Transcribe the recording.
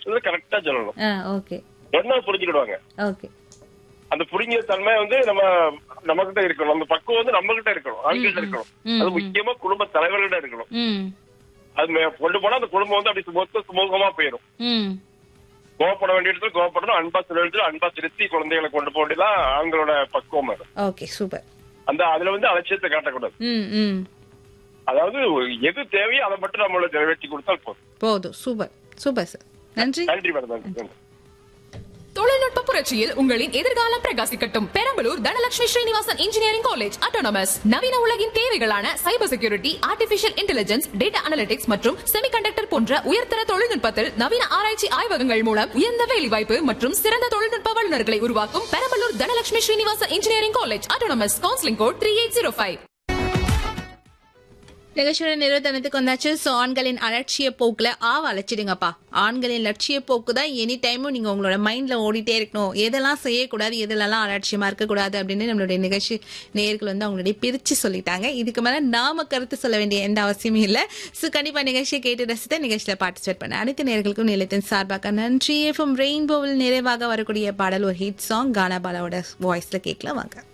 பேசுறது கரெக்டா சொல்லணும் ஆ ஓகே என்ன புரிஞ்சுக்கிடுவாங்க ஓகே அந்த புரிஞ்ச தன்மை வந்து நம்ம நம்ம கிட்ட இருக்கணும் அந்த பக்குவம் வந்து நம்ம கிட்ட இருக்கணும் ஆண்கிட்ட இருக்கணும் ம், அது முக்கியமா குடும்ப தலைவர்கிட்ட இருக்கணும் ம் அது மே- கொண்டு போனா அந்த குடும்பம் வந்து அப்படி மொத்த சுமூகமா போயிடும் ம் கோவப்பட வேண்டிய இடத்துல கோவப்படணும் அன்பா சில இடத்துல அன்பா திருத்தி குழந்தைகளை கொண்டு போக வேண்டியதான் ஆண்களோட பக்குவம் அது ஓகே சூப்பர் அந்த அதுல வந்து அலட்சியத்தை காட்டக்கூடாது ம் ம் அதாவது எது தேவையோ அதை மட்டும் நம்மள நிறைவேற்றி கொடுத்தால் போதும் போதும் சூப்பர் சூப்பர் சார் நன்றி நன்றி மேடம் நன்றி தொழில்நுட்ப புரட்சியில் உங்களின் எதிர்காலம் பிரகாசிக்கட்டும் Perambalur Dhanalakshmi Srinivasan engineering college autonomous நவீன உலகின் தேவைகளான cyber security artificial intelligence data analytics மற்றும் செமிகண்டக்டர் போன்ற உயர்தர தொழில்நுட்பத்தில் நவீன ஆராய்ச்சி ஆய்வகங்கள் மூலம் உயர்ந்த வேலைவாய்ப்பு மற்றும் சிறந்த தொழில்நுட்ப வல்லுநர்களை உருவாக்கும் Perambalur Dhanalakshmi Srinivasan engineering college autonomous counselling code three eight zero five நிகழ்ச்சியோட நிறுவனத்துக்கு வந்தாச்சு ஸோ ஆண்களின் அலட்சிய போக்குல ஆவ அழைச்சிடுங்கப்பா ஆண்களின் லட்சிய போக்கு தான் எனி டைமும் நீங்க உங்களோட மைண்ட்ல ஓடிட்டே இருக்கணும் எதெல்லாம் செய்யக்கூடாது எதெல்லாம் அலட்சியமா இருக்கக்கூடாது அப்படின்னு நம்மளுடைய நிகழ்ச்சி நேர்கள் வந்து அவங்களுடைய பிரிச்சு சொல்லிட்டாங்க இதுக்கு மேல நாம கருத்து சொல்ல வேண்டிய எந்த அவசியமும் இல்லை ஸோ கண்டிப்பா நிகழ்ச்சியை கேட்டு ரசித்த நிகழ்ச்சியில பார்ட்டிசிபேட் பண்ண அனைத்து நேர்களுக்கும் நிலையத்தின் சார்பாக நன்றி எஃப்எம் ரெயின்போவில் நிறைவாக வரக்கூடிய பாடல் ஒரு ஹிட் சாங் கானா பாலாவோட வாய்ஸ்ல கேட்கலாம் வாங்க